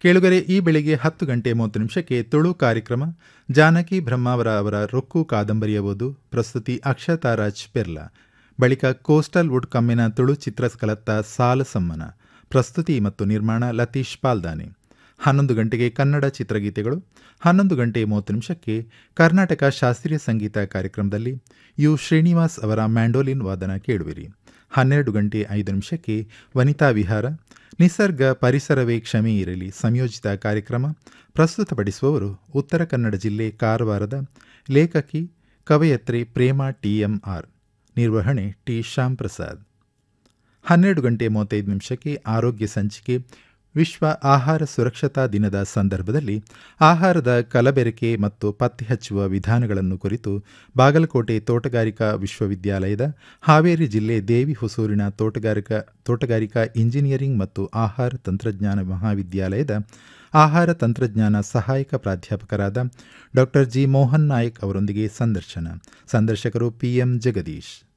ಕೇಳುಗರೆ ಈ ಬೆಳಿಗ್ಗೆ ಹತ್ತು ಗಂಟೆ ಮೂವತ್ತು ನಿಮಿಷಕ್ಕೆ ತುಳು ಕಾರ್ಯಕ್ರಮ ಜಾನಕಿ ಬ್ರಹ್ಮಾವರ ಅವರ ರೊಕ್ಕು ಕಾದಂಬರಿಯ ಓದು ಪ್ರಸ್ತುತಿ ಅಕ್ಷತಾರಾಜ್ ಪೆರ್ಲಾ ಬಳಿಕ ಕೋಸ್ಟಲ್ ವುಡ್ ಕಮ್ಮಿನ ತುಳು ಚಿತ್ರಸ್ಕಲತ್ತ ಸಾಲ ಸಮ್ಮನ ಪ್ರಸ್ತುತಿ ಮತ್ತು ನಿರ್ಮಾಣ ಲತೀಶ್ ಪಾಲ್ದಾನೆ ಹನ್ನೊಂದು ಗಂಟೆಗೆ ಕನ್ನಡ ಚಿತ್ರಗೀತೆಗಳು ಹನ್ನೊಂದು ಗಂಟೆ ಮೂವತ್ತು ನಿಮಿಷಕ್ಕೆ ಕರ್ನಾಟಕ ಶಾಸ್ತ್ರೀಯ ಸಂಗೀತ ಕಾರ್ಯಕ್ರಮದಲ್ಲಿ ಯು ಶ್ರೀನಿವಾಸ್ ಅವರ ಮ್ಯಾಂಡೋಲಿನ್ ವಾದನ ಕೇಳುವಿರಿ ಹನ್ನೆರಡು ಗಂಟೆ ಐದು ನಿಮಿಷಕ್ಕೆ ವನಿತಾ ವಿಹಾರ ನಿಸರ್ಗ ಪರಿಸರವೇ ಕ್ಷಮೆ ಇರಲಿ ಸಂಯೋಜಿತ ಕಾರ್ಯಕ್ರಮ ಪ್ರಸ್ತುತಪಡಿಸುವವರು ಉತ್ತರ ಕನ್ನಡ ಜಿಲ್ಲೆ ಕಾರವಾರದ ಲೇಖಕಿ ಕವಯತ್ರಿ ಪ್ರೇಮಾ ಟಿಎಂಆರ್ ನಿರ್ವಹಣೆ ಟಿ ಶ್ಯಾಮ್ ಪ್ರಸಾದ್ ಹನ್ನೆರಡು ಗಂಟೆ ಮೂವತ್ತೈದು ನಿಮಿಷಕ್ಕೆ ಆರೋಗ್ಯ ಸಂಚಿಕೆ ವಿಶ್ವ ಆಹಾರ ಸುರಕ್ಷತಾ ದಿನದ ಸಂದರ್ಭದಲ್ಲಿ ಆಹಾರದ ಕಲಬೆರಕೆ ಮತ್ತು ಪತ್ತೆ ಹಚ್ಚುವ ವಿಧಾನಗಳನ್ನು ಕುರಿತು ಬಾಗಲಕೋಟೆ ತೋಟಗಾರಿಕಾ ವಿಶ್ವವಿದ್ಯಾಲಯದ ಹಾವೇರಿ ಜಿಲ್ಲೆ ದೇವಿ ಹೊಸೂರಿನ ತೋಟಗಾರಿಕಾ ತೋಟಗಾರಿಕಾ ಇಂಜಿನಿಯರಿಂಗ್ ಮತ್ತು ಆಹಾರ ತಂತ್ರಜ್ಞಾನ ಮಹಾವಿದ್ಯಾಲಯದ ಆಹಾರ ತಂತ್ರಜ್ಞಾನ ಸಹಾಯಕ ಪ್ರಾಧ್ಯಾಪಕರಾದ ಡಾಕ್ಟರ್ ಜಿ ಮೋಹನ್ ನಾಯಕ್ ಅವರೊಂದಿಗೆ ಸಂದರ್ಶನ ಸಂದರ್ಶಕರು ಪಿಎಂ ಜಗದೀಶ್